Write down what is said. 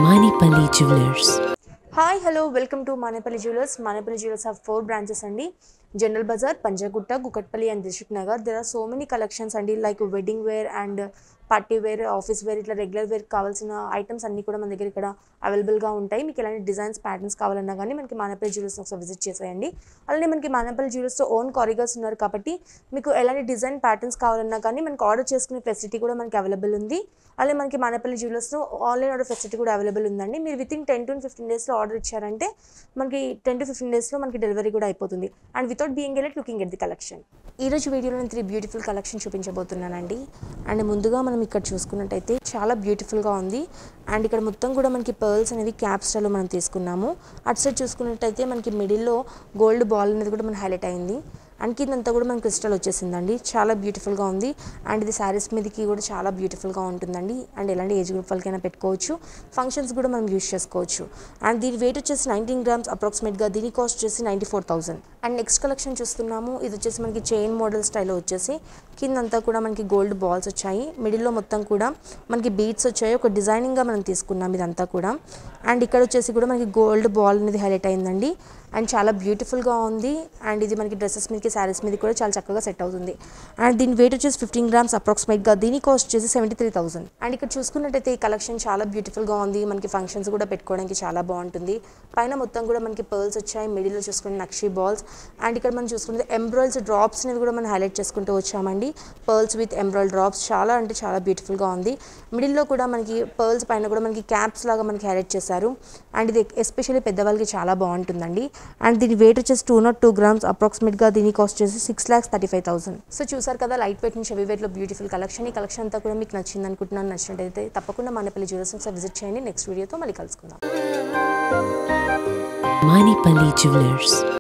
Manipali Jewelers. Hi hello welcome to Manepalli jewellers Manepalli jewellers have four branches అండి general Bazaar Panjagutta Kukatpally and Dilsukhnagar there are so many collections అండి like wedding wear and party wear office wear ఇట్లా regular wear కావాల్సిన items అన్ని కూడా మన దగ్గర ఇక్కడ అవైలబుల్గా ఉంటాయి మీకు ఎలాంటి డిజైన్స్ ప్యాటర్న్స్ కావాలన్నా కానీ మనకి మానేపల్లి జ్యువెలర్స్ ఒకసారి విజిట్ చేసేయండి అలానే మనకి మానేపల్లి జ్యువెలర్స్తో ఓన్ కారిగర్స్ ఉన్నారు కాబట్టి మీకు ఎలాంటి డిజైన్ ప్యాటర్న్స్ కావాలన్నా కానీ మనకి ఆర్డర్ చేసుకునే ఫెసిలిటీ కూడా మనకి అవైలబుల్ ఉంది అలాగే మనకి మానేపల్లి జ్యువెలర్స్లో ఆన్లైన్ ఆర్డర్ ఫెసిలిటీ కూడా అవైలబుల్ ఉందండి మీరు within ten to fifteen డేస్లో ఆర్డర్ ఇచ్చారంటే మనకి టెన్ టు ఫిఫ్టీన్ డేస్లో మనకి డెలివరీ కూడా అయిపోతుంది అండ్ వితౌట్ బీయింగ్ ఎలెట్ లుకింగ్ ఎట్ ది కలెక్షన్ ఈ రోజు వీడియోలో నేను త్రీ బ్యూటిఫుల్ కలెక్షన్ చూపించబోతున్నానండి అండ్ ముందుగా మనం ఇక్కడ చూసుకున్నట్టయితే చాలా బ్యూటిఫుల్గా ఉంది అండ్ ఇక్కడ మొత్తం కూడా మనకి పర్ల్స్ అనేవి క్యాప్ స్టైల్లో మనం తీసుకున్నాము అటు సైడ్ చూసుకున్నట్టయితే మనకి మిడిల్లో గోల్డ్ బాల్ అనేది కూడా మన హైలైట్ అయింది అండ్ కిందంతా కూడా మనకి క్రిస్టల్ వచ్చేసిందండి చాలా బ్యూటిఫుల్గా ఉంది అండ్ ఇది శారీస్ మీదకి కూడా చాలా బ్యూటిఫుల్గా ఉంటుందండి అండ్ ఎలాంటి ఏజ్ గ్రూప్ వాళ్ళకైనా పెట్టుకోవచ్చు ఫంక్షన్స్ కూడా మనం యూస్ చేసుకోవచ్చు అండ్ దీని వెయిట్ వచ్చేసి నైన్టీన్ గ్రామ్స్ అప్రాక్సిమేట్గా దీని కాస్ట్ వచ్చేసి ninety four thousand and next collection చూస్తున్నాము ఇది వచ్చేసి మనకి చైన్ మోడల్ స్టైల్లో వచ్చేసి కిందంతా కూడా మనకి గోల్డ్ బాల్స్ వచ్చాయి మిడిల్లో మొత్తం కూడా మనకి బీట్స్ వచ్చాయి ఒక డిజైనింగ్గా మనం తీసుకున్నాం ఇదంతా కూడా అండ్ ఇక్కడ వచ్చేసి కూడా మనకి గోల్డ్ బాల్ అనేది హైలైట్ అయిందండి అండ్ చాలా బ్యూటిఫుల్గా ఉంది అండ్ ఇది మనకి డ్రెస్సెస్ మీదకి శారీస్ మీద కూడా చాలా చక్కగా సెట్ అవుతుంది అండ్ దీని వెయిట్ వచ్చేసి ఫిఫ్టీన్ గ్రామ్స్ అప్రాక్సిమేట్గా దీని కాస్ట్ వచ్చేసి సెవెంటీ త్రీ థౌసండ్ అండ్ ఇక్కడ చూసుకున్నట్టయితే ఈ కలెక్షన్ చాలా బ్యూటిఫుల్గా ఉంది మనకి ఫంక్షన్స్ కూడా పెట్టుకోవడానికి చాలా బాగుంటుంది పైన మొత్తం కూడా మనకి పర్ల్స్ వచ్చాయి మిడిల్లో చూసుకుని నక్షి బాల్స్ అండ్ ఇక్కడ మనం చూసుకుంటే ఎంబ్రాయిల్స్ డ్రాప్స్ అనేవి కూడా మనం హైలైట్ చేసుకుంటూ వచ్చామండి పర్ల్స్ విత్ ఎంబ్రాయిల్ డ్రాప్స్ చాలా అంటే చాలా బ్యూటిఫుల్గా ఉంది మిడిల్లో కూడా మనకి పర్ల్స్ పైన కూడా మనకి క్యాప్స్ లాగా మనకి హైలైట్ చేశారు అండ్ ఇది ఎస్పెషల్లీ పెద్దవాళ్ళకి చాలా బాగుంటుందండి అండ్ దీని వెయిట్ వచ్చేసి టూ నాట్ టూ గ్రామ్స్ అప్రాక్సిమేట్గా దీని కాస్ట్ వచ్చేసి six lakhs thirty five thousand so చూసారు కదా లైట్ వెయిట్ నుంచి హెవీ వెయిట్లో బ్యూటిఫుల్ కలెక్షన్ ఈ కలెక్షన్ అంతా కూడా మీకు నచ్చింది అనుకుంటున్నాను నచ్చినట్టయితే తప్పకుండా మనపల్లి జ్యువెలర్స్ ఒకసారి విజిట్ చేయండి నెక్స్ట్ వీడియోతో మళ్ళీ కలుసుకుందాం Manipali Jewelers.